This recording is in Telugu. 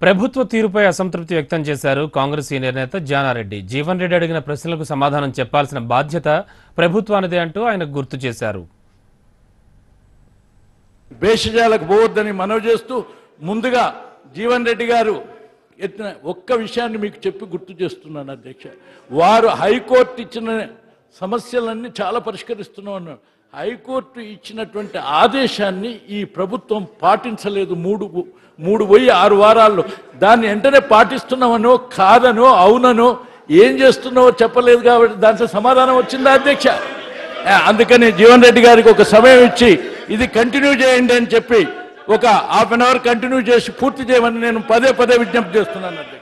ప్రభుత్వ తీరుపై అసంతృప్తి వ్యక్తం చేశారు కాంగ్రెస్ సీనియర్ నేత జానారెడ్డి జీవన్ రెడ్డి అడిగిన ప్రశ్నలకు సమాధానం చెప్పాల్సిన బాధ్యత ప్రభుత్వానిదే అంటూ ఆయన గుర్తు చేశారు భేషజాలకు పోవద్దని మనవి చేస్తూ ముందుగా జీవన్ రెడ్డి గారు ఎత్తిన ఒక్క విషయాన్ని మీకు చెప్పి గుర్తు చేస్తున్నాను అధ్యక్ష వారు హైకోర్టు ఇచ్చిన సమస్యలన్నీ చాలా పరిష్కరిస్తున్నాం అన్నారు హైకోర్టు ఇచ్చినటువంటి ఆదేశాన్ని ఈ ప్రభుత్వం పాటించలేదు మూడు మూడు పోయి ఆరు వారాల్లో దాన్ని వెంటనే పాటిస్తున్నామనో కాదనో అవుననో ఏం చేస్తున్నావో చెప్పలేదు కాబట్టి దాంట్లో సమాధానం వచ్చిందా అధ్యక్ష ఆ, అందుకని జీవన్ రెడ్డి గారికి ఒక సమయం ఇచ్చి ఇది కంటిన్యూ చేయండి అని చెప్పి ఒక హాఫ్ అన్ అవర్ కంటిన్యూ చేసి పూర్తి చేయమని నేను పదే పదే విజ్ఞప్తి చేస్తున్నాను అధ్యక్ష